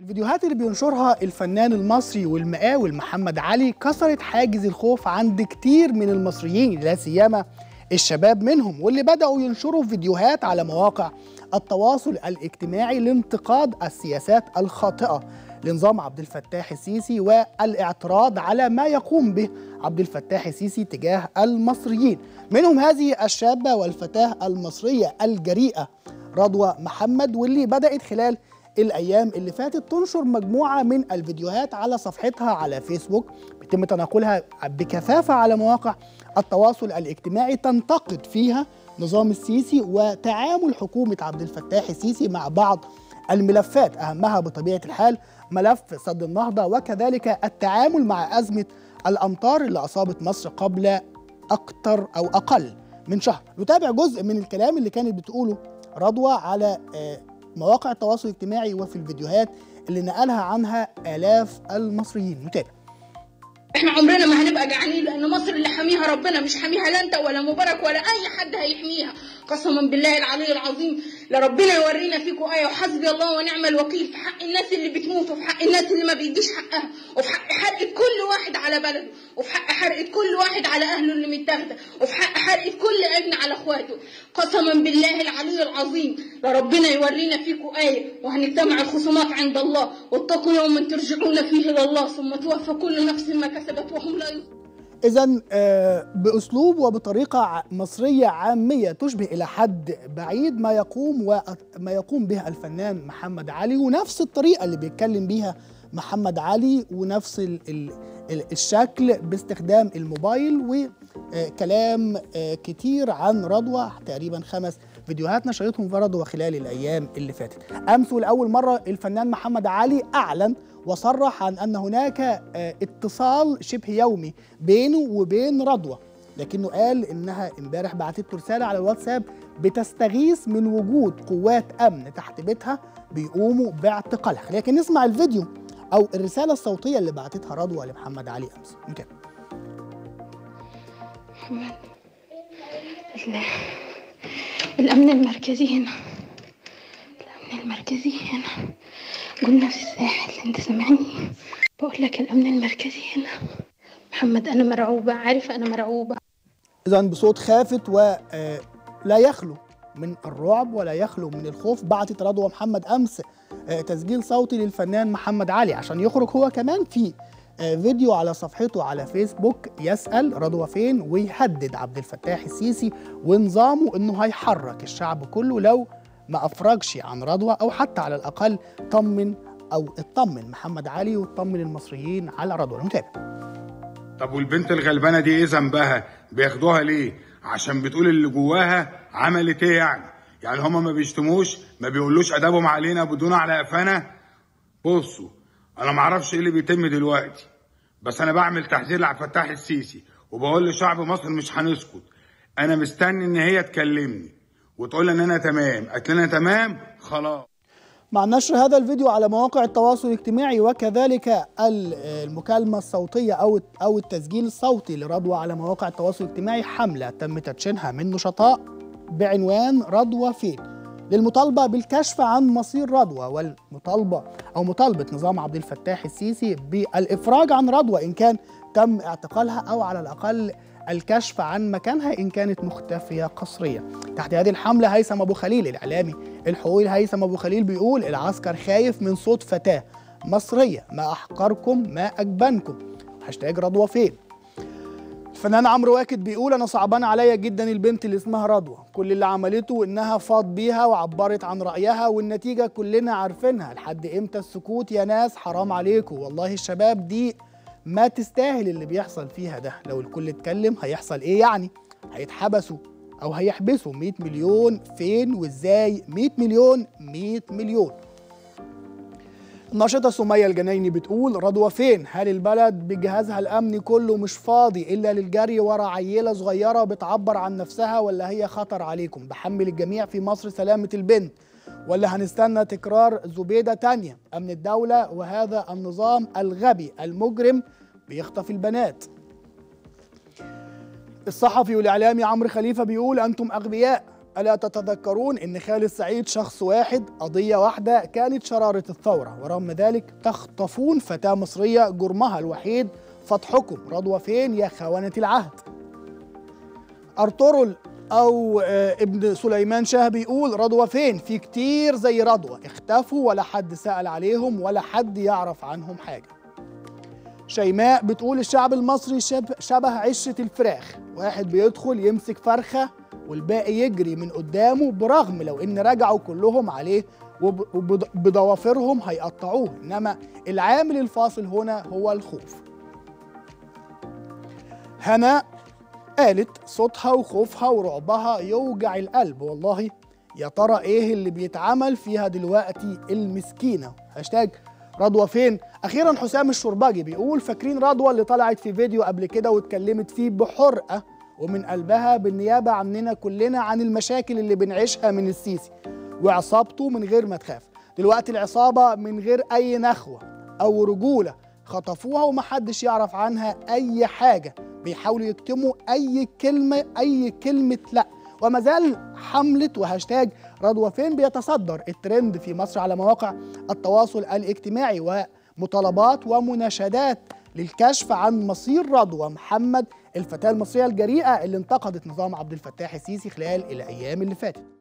الفيديوهات اللي بينشرها الفنان المصري والمقاول محمد علي كسرت حاجز الخوف عند كتير من المصريين لا سيما الشباب منهم واللي بدأوا ينشروا فيديوهات على مواقع التواصل الاجتماعي لانتقاد السياسات الخاطئة لنظام عبد الفتاح السيسي والاعتراض على ما يقوم به عبد الفتاح السيسي تجاه المصريين منهم هذه الشابة والفتاة المصرية الجريئة رضوى محمد واللي بدأت خلال الأيام اللي فاتت تنشر مجموعة من الفيديوهات على صفحتها على فيسبوك بيتم تناقلها بكثافة على مواقع التواصل الاجتماعي تنتقد فيها نظام السيسي وتعامل حكومة عبد الفتاح السيسي مع بعض الملفات أهمها بطبيعة الحال ملف سد النهضة وكذلك التعامل مع أزمة الأمطار اللي أصابت مصر قبل أكثر أو أقل من شهر نتابع جزء من الكلام اللي كانت بتقوله رضوى على مواقع التواصل الاجتماعي وفي الفيديوهات اللي نقلها عنها آلاف المصريين نتابع احنا عمرنا ما هنبقى جعانين لان مصر اللي حاميها ربنا مش حاميها لا انت ولا مبارك ولا اي حد هيحميها قسما بالله العلي العظيم لربنا يورينا فيكم ايه وحسبي الله ونعم الوكيل في حق الناس اللي بتموت وفي حق الناس اللي ما بيجيش حقها وفي حق حرقه كل واحد على بلده وفي حق حرقه كل واحد على اهله اللي متاخده وفي حق حرقه كل ابن على اخواته قسما بالله العلي العظيم لربنا يورينا فيكم ايه وهنجتمع الخصومات عند الله واتقوا يوما ترجعون فيه الى الله ثم توفى كل نفس ما كسبت وهم لا يظلمون إذا بأسلوب وبطريقة مصرية عامية تشبه إلى حد بعيد ما يقوم وما يقوم به الفنان محمد علي ونفس الطريقة اللي بيتكلم بيها محمد علي ونفس ال ال الشكل باستخدام الموبايل وكلام كتير عن رضوى تقريبا خمس فيديوهات نشرتهم في رضوى خلال الأيام اللي فاتت أمس ولأول مرة الفنان محمد علي أعلن وصرح عن ان هناك اتصال شبه يومي بينه وبين رضوى لكنه قال انها امبارح بعتت له رساله على الواتساب بتستغيث من وجود قوات امن تحت بيتها بيقوموا باعتقالها لكن نسمع الفيديو او الرساله الصوتيه اللي بعتتها رضوى لمحمد علي امس نتابع محمد الامن المركزي هنا الامن المركزي هنا قلنا في الساحل انت سامعني بقول لك الامن المركزي هنا محمد انا مرعوبه عارفه انا مرعوبه اذا بصوت خافت ولا يخلو من الرعب ولا يخلو من الخوف بعتت رضوى محمد امس تسجيل صوتي للفنان محمد علي عشان يخرج هو كمان في فيديو على صفحته على فيسبوك يسأل رضوى فين ويهدد عبد الفتاح السيسي ونظامه انه هيحرك الشعب كله لو ما افرجش عن رضوى او حتى على الاقل طمن او اطمن محمد علي وطمن المصريين على رضوى نتابع طب والبنت الغلبانه دي ايه ذنبها بياخدوها ليه عشان بتقول اللي جواها عملت ايه يعني يعني هما ما بيشتموش ما بيقولوش ادبهم علينا بدون على قفانا بصوا انا ما اعرفش ايه اللي بيتم دلوقتي بس انا بعمل تحذير لعبد الفتاح السيسي وبقول لشعب مصر مش هنسكت انا مستني ان هي تكلمني وتقول ان انا تمام قالت لنا تمام خلاص مع نشر هذا الفيديو على مواقع التواصل الاجتماعي وكذلك المكالمه الصوتيه او او التسجيل الصوتي لرضوى على مواقع التواصل الاجتماعي حمله تم تدشينها من نشطاء بعنوان رضوى فين للمطالبه بالكشف عن مصير رضوى والمطالبه او مطالبه نظام عبد الفتاح السيسي بالافراج عن رضوى ان كان تم اعتقالها او على الاقل الكشف عن مكانها ان كانت مختفيه قسريا. تحت هذه الحمله هيثم ابو خليل الاعلامي الحقوقي هيثم ابو خليل بيقول العسكر خايف من صوت فتاه مصريه ما احقركم ما اجبنكم. هاشتاج رضوى فين؟ الفنان عمرو واكد بيقول انا صعبان عليا جدا البنت اللي اسمها رضوى كل اللي عملته انها فاض بيها وعبرت عن رايها والنتيجه كلنا عارفينها لحد امتى السكوت يا ناس حرام عليكم والله الشباب دي ما تستاهل اللي بيحصل فيها ده لو الكل اتكلم هيحصل ايه يعني هيتحبسوا او هيحبسوا 100 مليون فين وازاي 100 مليون 100 مليون الناشطة سمية الجنايني بتقول رضوى فين؟ هل البلد بجهازها الأمني كله مش فاضي إلا للجري ورا عيلة صغيرة بتعبر عن نفسها ولا هي خطر عليكم؟ بحمل الجميع في مصر سلامة البنت ولا هنستنى تكرار زبيدة تانية أمن الدولة وهذا النظام الغبي المجرم بيخطف البنات الصحفي والإعلامي عمرو خليفة بيقول أنتم أغبياء ألا تتذكرون إن خالد سعيد شخص واحد قضية واحدة كانت شرارة الثورة ورغم ذلك تخطفون فتاة مصرية جرمها الوحيد فتحكم رضوى فين يا خونة العهد أرطغرل أو آه، ابن سليمان شاه بيقول رضوى فين في كتير زي رضوى اختفوا ولا حد سأل عليهم ولا حد يعرف عنهم حاجة شيماء بتقول الشعب المصري شب شبه عشة الفراخ واحد بيدخل يمسك فرخة والباقي يجري من قدامه برغم لو ان رجعوا كلهم عليه وب- وبضوافرهم هيقطعوه انما العامل الفاصل هنا هو الخوف هنا قالت صوتها وخوفها ورعبها يوجع القلب والله يا ترى ايه اللي بيتعمل فيها دلوقتي المسكينه هاشتاج رضوى فين اخيرا حسام الشرباجي بيقول فاكرين رضوى اللي طلعت في فيديو قبل كده واتكلمت فيه بحرقه ومن قلبها بالنيابه عننا كلنا عن المشاكل اللي بنعيشها من السيسي وعصابته من غير ما تخاف دلوقتي العصابه من غير اي نخوه او رجوله خطفوها ومحدش يعرف عنها اي حاجه بيحاولوا يكتموا اي كلمه اي كلمه لا وما زال حمله وهاشتاج رضوى فين بيتصدر الترند في مصر على مواقع التواصل الاجتماعي ومطالبات ومناشدات للكشف عن مصير رضوى محمد الفتاه المصريه الجريئه اللي انتقدت نظام عبد الفتاح السيسي خلال الايام اللي فاتت